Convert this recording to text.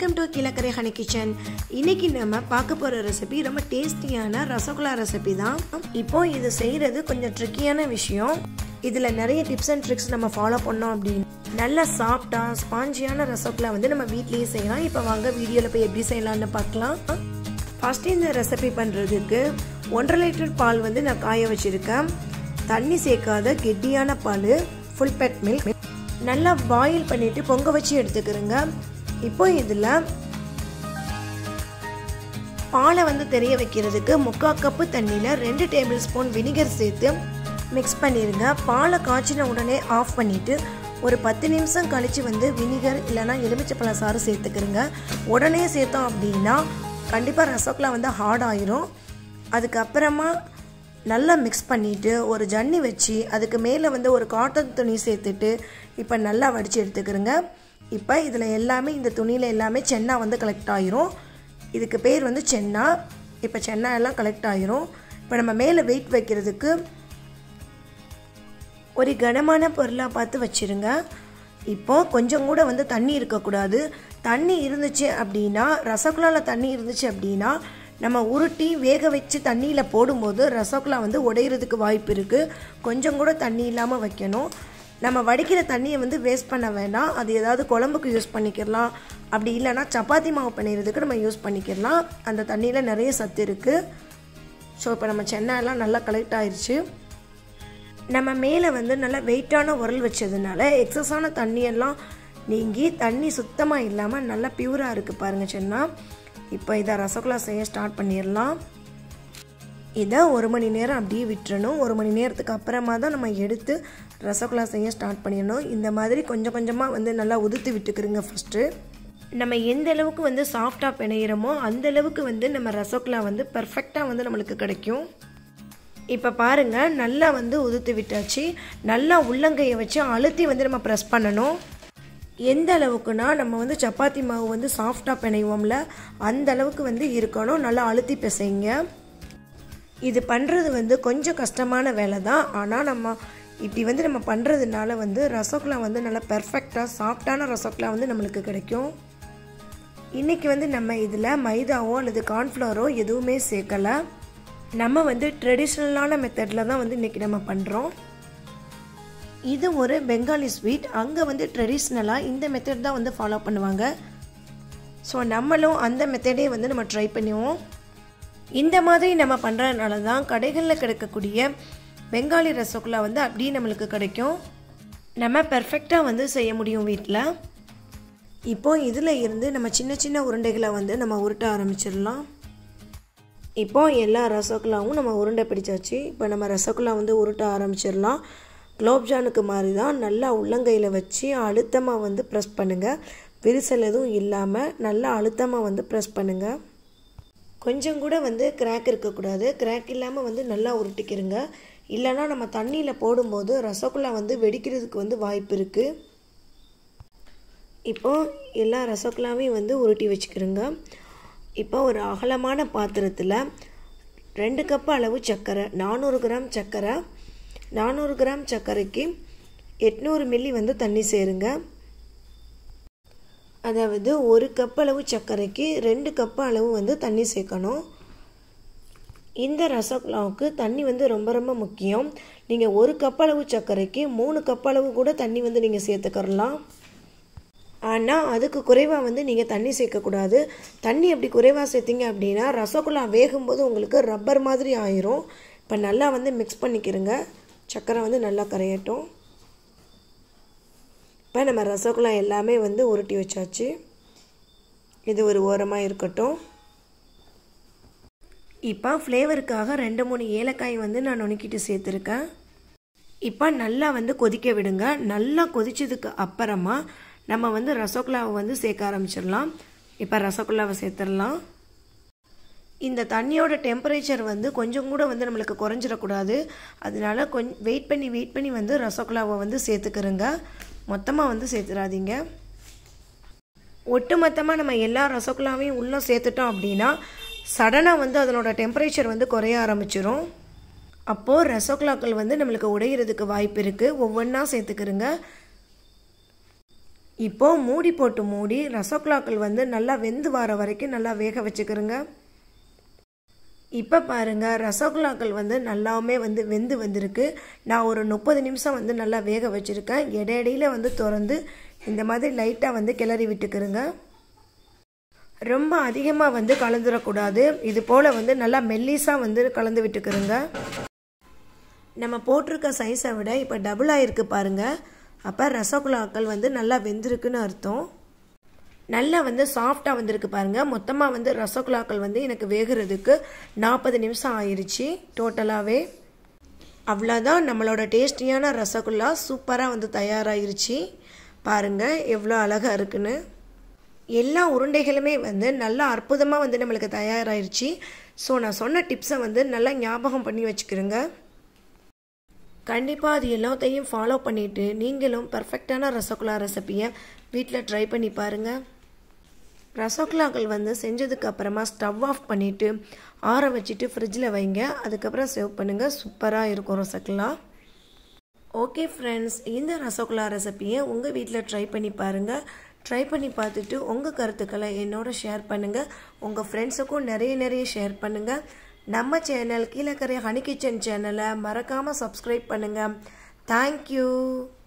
welcome to Kilakarai honey kitchen இன்னைக்கு நம்ம பார்க்க போகிற ரெசிபி ரொம்ப டேஸ்டியான ரசகுல்லா ரெசிபி தான் இப்போ இது செய்கிறது கொஞ்சம் ட்ரிக்கியான விஷயம் இதில் நிறைய டிப்ஸ் அண்ட் ட்ரிக்ஸ் நம்ம ஃபாலோ பண்ணோம் அப்படின்னு நல்ல சாஃப்டாக ஸ்பாஞ்சியான ரசகுல்லா வந்து நம்ம வீட்லேயே செய்யலாம் இப்போ வாங்க வீடியோவில் போய் எப்படி செய்யலாம்னு பார்க்கலாம் ஃபஸ்ட்டு இந்த ரெசிபி பண்ணுறதுக்கு ஒன்றரை லிட்டர் பால் வந்து நான் காய வச்சுருக்கேன் தண்ணி சேர்க்காத கெட்டியான பால் ஃபுல் பெட் மில்க் நல்லா பாயில் பண்ணிவிட்டு பொங்க வச்சு எடுத்துக்கிறேங்க இப்போ இதில் பாலை வந்து தெரிய வைக்கிறதுக்கு முக்கால் கப்பு தண்ணியில் ரெண்டு டேபிள் ஸ்பூன் வினிகர் சேர்த்து மிக்ஸ் பண்ணிடுங்க பாலை காய்ச்சின உடனே ஆஃப் பண்ணிவிட்டு ஒரு பத்து நிமிஷம் கழித்து வந்து வினிகர் இல்லைனா எலுமிச்சப்பழ சாறு சேர்த்துக்கிறங்க உடனே சேர்த்தோம் அப்படின்னா கண்டிப்பாக ரசகுல்லா வந்து ஹார்ட் ஆயிரும் அதுக்கப்புறமா நல்லா மிக்ஸ் பண்ணிவிட்டு ஒரு ஜன்னி வச்சு அதுக்கு மேலே வந்து ஒரு காட்டன் துணி சேர்த்துட்டு இப்போ நல்லா வடித்து எடுத்துக்கிறோங்க இப்போ இதில் எல்லாமே இந்த துணியில் எல்லாமே சென்னா வந்து கலெக்ட் ஆயிரும் இதுக்கு பேர் வந்து சென்னா இப்போ சென்னா எல்லாம் கலெக்ட் ஆயிரும் இப்போ நம்ம மேலே வெயிட் வைக்கிறதுக்கு ஒரு கனமான பொருளாக பார்த்து வச்சுருங்க இப்போது கொஞ்சம் கூட வந்து தண்ணி இருக்கக்கூடாது தண்ணி இருந்துச்சு அப்படின்னா ரசகுல்லாவில் தண்ணி இருந்துச்சு அப்படின்னா நம்ம உருட்டி வேக வச்சு தண்ணியில் போடும்போது ரசகுல்லா வந்து உடையிறதுக்கு வாய்ப்பு இருக்குது கொஞ்சம் கூட தண்ணி இல்லாமல் வைக்கணும் நம்ம வடிக்கிற தண்ணியை வந்து வேஸ்ட் பண்ண வேண்டாம் அது ஏதாவது குழம்புக்கு யூஸ் பண்ணிக்கிடலாம் அப்படி இல்லைன்னா சப்பாத்தி மாவு பண்ணிடுறதுக்கு நம்ம யூஸ் பண்ணிக்கிடலாம் அந்த தண்ணியில் நிறைய சத்து இருக்குது ஸோ இப்போ நம்ம சென்னாயெல்லாம் நல்லா கலெக்ட் ஆயிடுச்சு நம்ம மேலே வந்து நல்லா வெயிட்டான உரல் வச்சதுனால எக்ஸஸான தண்ணியெல்லாம் நீங்கி தண்ணி சுத்தமாக இல்லாமல் நல்லா பியூராக இருக்குது பாருங்கள் சென்னா இப்போ இதை ரசகுல்லா செய்ய ஸ்டார்ட் பண்ணிடலாம் இதை ஒரு மணி நேரம் அப்படியே விட்டுறணும் ஒரு மணி நேரத்துக்கு அப்புறமா தான் நம்ம எடுத்து ரசகுல்லா செய்ய ஸ்டார்ட் பண்ணிடணும் இந்த மாதிரி கொஞ்சம் கொஞ்சமாக வந்து நல்லா உதுத்து விட்டுக்கிறோங்க ஃபஸ்ட்டு நம்ம எந்த அளவுக்கு வந்து சாஃப்டாக பிணையிறோமோ அந்த அளவுக்கு வந்து நம்ம ரசகுல்லா வந்து பர்ஃபெக்டாக வந்து நம்மளுக்கு கிடைக்கும் இப்போ பாருங்கள் நல்லா வந்து உதுத்து விட்டாச்சு நல்லா உள்ளங்கையை வச்சு அழுத்தி வந்து நம்ம ப்ரெஸ் பண்ணணும் எந்த அளவுக்குனா நம்ம வந்து சப்பாத்தி மாவு வந்து சாஃப்டாக பிணைவோம்ல அந்த அளவுக்கு வந்து இருக்கணும் நல்லா அழுத்தி பிசைங்க இது பண்ணுறது வந்து கொஞ்சம் கஷ்டமான வேலை தான் ஆனால் நம்ம இப்படி வந்து நம்ம பண்ணுறதுனால வந்து ரசகுல்லா வந்து நல்லா பெர்ஃபெக்டாக சாஃப்டான ரசகுல்லா வந்து நம்மளுக்கு கிடைக்கும் இன்றைக்கி வந்து நம்ம இதில் மைதாவோ அல்லது கார்ன்ஃப்ளவரோ எதுவுமே சேர்க்கலை நம்ம வந்து ட்ரெடிஷ்னலான மெத்தடில் தான் வந்து இன்றைக்கி நம்ம பண்ணுறோம் இது ஒரு பெங்காலி ஸ்வீட் அங்கே வந்து ட்ரெடிஷ்னலாக இந்த மெத்தட் தான் வந்து ஃபாலோ பண்ணுவாங்க ஸோ நம்மளும் அந்த மெத்தடே வந்து நம்ம ட்ரை பண்ணுவோம் இந்த மாதிரி நம்ம பண்ணுறதுனால தான் கடைகளில் கிடைக்கக்கூடிய பெங்காலி ரசகுல்லா வந்து அப்படியே நம்மளுக்கு கிடைக்கும் நம்ம பெர்ஃபெக்டாக வந்து செய்ய முடியும் வீட்டில் இப்போது இதில் இருந்து நம்ம சின்ன சின்ன உருண்டைகளை வந்து நம்ம உருட்ட ஆரம்பிச்சிடலாம் இப்போ எல்லா ரசகுல்லாவும் நம்ம உருண்டை பிடிச்சாச்சு இப்போ நம்ம ரசகுல்லா வந்து உருட்ட ஆரம்பிச்சிடலாம் குலோப்ஜானுக்கு மாதிரி தான் நல்லா உள்ளங்கையில் வச்சு அழுத்தமாக வந்து ப்ரெஸ் பண்ணுங்கள் விரிசல் எதுவும் இல்லாமல் நல்லா அழுத்தமாக வந்து ப்ரெஸ் பண்ணுங்கள் கொஞ்சம் கூட வந்து கிராக் இருக்கக்கூடாது கிராக் இல்லாமல் வந்து நல்லா உருட்டிக்கிறங்க இல்லைனா நம்ம தண்ணியில் போடும்போது ரசகுல்லா வந்து வெடிக்கிறதுக்கு வந்து வாய்ப்பு இருக்குது இப்போது எல்லா ரசகுல்லாவையும் வந்து உருட்டி வச்சுக்கிறோங்க இப்போ ஒரு அகலமான பாத்திரத்தில் ரெண்டு கப்பு அளவு சர்க்கரை நானூறு கிராம் சர்க்கரை நானூறு கிராம் சர்க்கரைக்கு எட்நூறு மில்லி வந்து தண்ணி சேருங்க அதாவது ஒரு கப் அளவு சர்க்கரைக்கு ரெண்டு கப் அளவு வந்து தண்ணி சேர்க்கணும் இந்த ரசகுல்லாவுக்கு தண்ணி வந்து ரொம்ப ரொம்ப முக்கியம் நீங்கள் ஒரு கப் அளவு சர்க்கரைக்கு மூணு கப் அளவு கூட தண்ணி வந்து நீங்கள் சேர்த்துக்கறலாம் ஆனால் அதுக்கு குறைவாக வந்து நீங்கள் தண்ணி சேர்க்கக்கூடாது தண்ணி அப்படி குறைவாக சேர்த்திங்க அப்படின்னா ரசகுல்லா வேகும்போது உங்களுக்கு ரப்பர் மாதிரி ஆயிரும் இப்போ நல்லா வந்து மிக்ஸ் பண்ணிக்கிறங்க சர்க்கரை வந்து நல்லா கரையட்டும் இப்போ நம்ம ரசகுல்லா எல்லாமே வந்து உருட்டி வச்சாச்சு இது ஒரு ஓரமாக இருக்கட்டும் இப்போ ஃப்ளேவருக்காக ரெண்டு மூணு ஏலக்காய் வந்து நான் நுணுக்கிட்டு சேர்த்துருக்கேன் இப்போ நல்லா வந்து கொதிக்க விடுங்க நல்லா கொதிச்சதுக்கு அப்புறமா நம்ம வந்து ரசகுல்லாவை வந்து சேர்க்க ஆரம்பிச்சிடலாம் இப்போ ரசகுல்லாவை சேர்த்துடலாம் இந்த தண்ணியோட டெம்பரேச்சர் வந்து கொஞ்சம் கூட வந்து நம்மளுக்கு குறைஞ்சிடக்கூடாது அதனால கொஞ்சம் வெயிட் பண்ணி வெயிட் பண்ணி வந்து ரசகுல்லாவை வந்து சேர்த்துக்கிறோங்க மொத்தமாக வந்து சேர்த்துடாதீங்க ஒட்டு மொத்தமாக நம்ம எல்லா ரசகுல்லாவையும் உள்ளே சேர்த்துட்டோம் அப்படின்னா சடனாக வந்து அதனோட டெம்பரேச்சர் வந்து குறைய ஆரம்பிச்சிரும் அப்போது ரசகுல்லாக்கள் வந்து நம்மளுக்கு உடையிறதுக்கு வாய்ப்பு இருக்குது ஒவ்வொன்றா சேர்த்துக்கிறோங்க இப்போ மூடி போட்டு மூடி ரசகுல்லாக்கள் வந்து நல்லா வெந்து வர வரைக்கும் நல்லா வேக வச்சுக்கிறோங்க இப்போ பாருங்கள் ரசகுல்லாக்கள் வந்து நல்லாவுமே வந்து வெந்து வந்திருக்கு நான் ஒரு முப்பது நிமிஷம் வந்து நல்லா வேக வச்சுருக்கேன் இடையிடையில் வந்து திறந்து இந்த மாதிரி லைட்டாக வந்து கிளறி விட்டுக்கிறேங்க ரொம்ப அதிகமாக வந்து கலந்துடக்கூடாது இது போல் வந்து நல்லா மெல்லிஸாக வந்து கலந்து விட்டுக்கிறோங்க நம்ம போட்டிருக்க சைஸை விட இப்போ டபுள் ஆகிருக்கு பாருங்கள் அப்போ ரசகுல்லாக்கள் வந்து நல்லா வெந்திருக்குன்னு அர்த்தம் நல்லா வந்து சாஃப்டாக வந்திருக்கு பாருங்கள் மொத்தமாக வந்து ரசகுல்லாக்கள் வந்து எனக்கு வேகிறதுக்கு நாற்பது நிமிஷம் ஆயிடுச்சு டோட்டலாகவே அவ்வளோதான் நம்மளோட டேஸ்டியான ரசகுல்லா சூப்பராக வந்து தயாராகிருச்சு பாருங்கள் எவ்வளோ அழகாக இருக்குன்னு எல்லா உருண்டைகளுமே வந்து நல்லா அற்புதமாக வந்து நம்மளுக்கு தயாராகிருச்சு ஸோ நான் சொன்ன டிப்ஸை வந்து நல்லா ஞாபகம் பண்ணி வச்சுக்கிறேங்க கண்டிப்பாக அது எல்லாத்தையும் ஃபாலோ பண்ணிவிட்டு நீங்களும் பர்ஃபெக்டான ரசகுல்லா ரெசிப்பியை வீட்டில் ட்ரை பண்ணி பாருங்கள் ரசகுல்லாக்கள் வந்து செஞ்சதுக்கு அப்புறமா ஸ்டவ் ஆஃப் பண்ணிவிட்டு ஆற வச்சுட்டு ஃப்ரிட்ஜில் வைங்க அதுக்கப்புறம் சேவ் பண்ணுங்கள் சூப்பராக இருக்கும் ரசகுல்லா ஓகே ஃப்ரெண்ட்ஸ் இந்த ரசகுல்லா ரெசிப்பியை உங்கள் வீட்டில் ட்ரை பண்ணி பாருங்கள் ட்ரை பண்ணி பார்த்துட்டு உங்கள் கருத்துக்களை என்னோட ஷேர் பண்ணுங்கள் உங்கள் ஃப்ரெண்ட்ஸுக்கும் நிறைய நிறைய ஷேர் பண்ணுங்கள் நம்ம சேனல் கீழக்கரை ஹனி கிச்சன் சேனலை மறக்காமல் சப்ஸ்கிரைப் பண்ணுங்கள் தேங்க்யூ